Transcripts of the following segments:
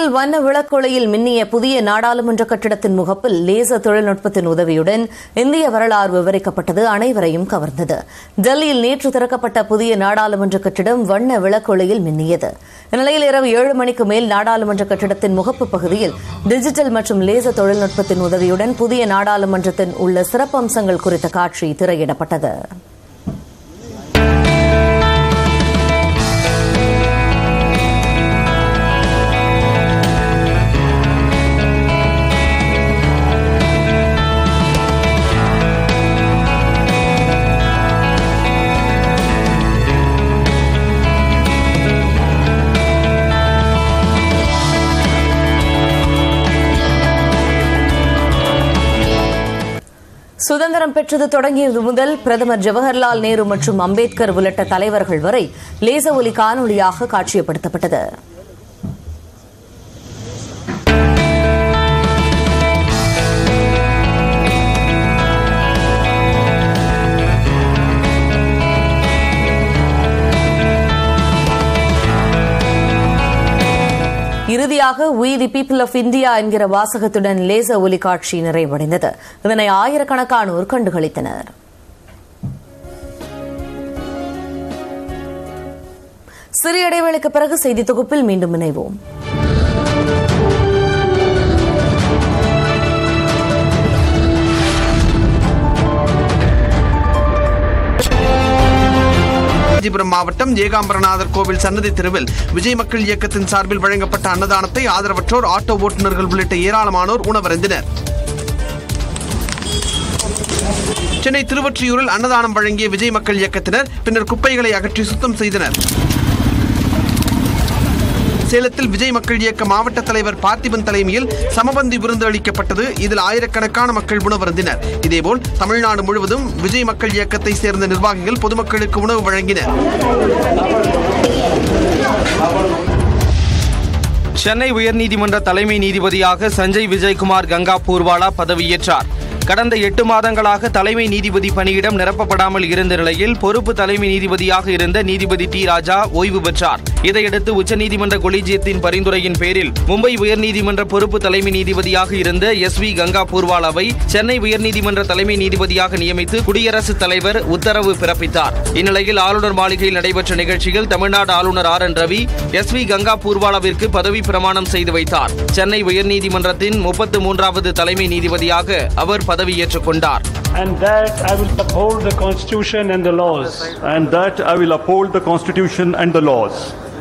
சென்னையில் வண்ண விளக்கொளையில் மின்னிய புதிய நாடாளுமன்ற கட்டிடத்தின் முகப்பில் லேசர் தொழில்நுட்பத்தின் உதவியுடன் இந்திய வரலாறு விவரிக்கப்பட்டது அனைவரையும் கவர்ந்தது டெல்லியில் நேற்று திறக்கப்பட்ட புதிய நாடாளுமன்ற கட்டிடம் வண்ண விளக்கொளையில் மின்னியது இந்நிலையில் இரவு ஏழு மணிக்கு மேல் நாடாளுமன்ற கட்டிடத்தின் முகப்பு பகுதியில் டிஜிட்டல் மற்றும் லேசர் தொழில்நுட்பத்தின் உதவியுடன் புதிய நாடாளுமன்றத்தின் உள்ள சிறப்பம்சங்கள் குறித்த காட்சி திரையிடப்பட்டது சுதந்திரம் பெற்றது தொடங்கியது முதல் பிரதமர் ஜவஹர்லால் நேரு மற்றும் அம்பேத்கர் உள்ளிட்ட தலைவர்கள் வரை லேச ஒலி காணொலியாக காட்சிப்படுத்தப்பட்டது இறுதியாக we the people of India என்கிற வாசகத்துடன் லேசர் ஒலி காட்சி நிறைவடைந்தது இதனை ஆயிரக்கணக்கானோர் கண்டுகளித்தனர் சிறிய இடைவேளைக்கு பிறகு செய்தி தொகுப்பில் மீண்டும் இணைவோம் காஞ்சிபுரம் மாவட்டம் ஏகாம்பரநாதர் கோவில் சன்னதி தெருவில் விஜய் மக்கள் இயக்கத்தின் சார்பில் வழங்கப்பட்ட அன்னதானத்தை ஆதரவற்றோர் ஆட்டோ ஓட்டுநர்கள் உள்ளிட்ட ஏராளமானோர் உணவருந்தினர் சென்னை திருவொற்றியூரில் அன்னதானம் வழங்கிய விஜய் மக்கள் இயக்கத்தினர் பின்னர் குப்பைகளை அகற்றி சுத்தம் செய்தனர் சேலத்தில் விஜய் மக்கள் இயக்க மாவட்ட தலைவர் பார்த்திபன் தலைமையில் சமபந்தி விருந்து அளிக்கப்பட்டது இதில் ஆயிரக்கணக்கான மக்கள் உணவருந்தினர் இதேபோல் தமிழ்நாடு முழுவதும் விஜய் மக்கள் இயக்கத்தை சேர்ந்த நிர்வாகிகள் பொதுமக்களுக்கு உணவு வழங்கினர் சென்னை உயர்நீதிமன்ற தலைமை நீதிபதியாக சஞ்சய் விஜயகுமார் கங்கா பூர்வாலா பதவியேற்றார் கடந்த எட்டு மாதங்களாக தலைமை நீதிபதி பணியிடம் நிரப்பப்படாமல் இருந்த நிலையில் பொறுப்பு தலைமை நீதிபதியாக இருந்த நீதிபதி டி ராஜா ஓய்வு பெற்றார் இதையடுத்து உச்சநீதிமன்ற கொலிஜியத்தின் பரிந்துரையின் பேரில் மும்பை உயர்நீதிமன்ற பொறுப்பு தலைமை நீதிபதியாக இருந்த எஸ் வி கங்கா பூர்வாலாவை சென்னை உயர்நீதிமன்ற தலைமை நீதிபதியாக நியமித்து குடியரசுத் தலைவர் உத்தரவு பிறப்பித்தார் இந்நிலையில் ஆளுநர் மாளிகையில் நடைபெற்ற நிகழ்ச்சியில் தமிழ்நாடு ஆளுநர் R N Ravi S V Ganga பூர்வாலாவிற்கு பதவி பிரமாணம் செய்து வைத்தார் சென்னை உயர்நீதிமன்றத்தின் முப்பத்து மூன்றாவது தலைமை நீதிபதியாக அவர் பதவியேற்றுக் கொண்டார் and that I will uphold the Constitution and the laws. and that I will uphold the Constitution and the laws.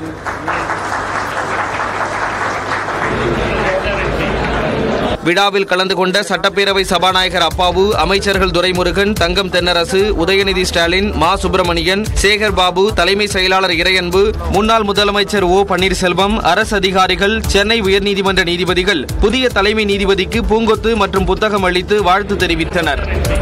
விழாவில் கலந்து கொண்ட சட்டப்பேரவை சபாநாயகர் அப்பாவு அமைச்சர்கள் துரைமுருகன் தங்கம் தென்னரசு உதயநிதி ஸ்டாலின் மா சுப்பிரமணியன் சேகர் பாபு தலைமை செயலாளர் இறையன்பு முன்னாள் முதலமைச்சர் ஓ பன்னீர்செல்வம் அரசு அதிகாரிகள் சென்னை உயர்நீதிமன்ற நீதிபதிகள் புதிய தலைமை நீதிபதிக்கு பூங்கொத்து மற்றும் புத்தகம் அளித்து வாழ்த்து தெரிவித்தனர்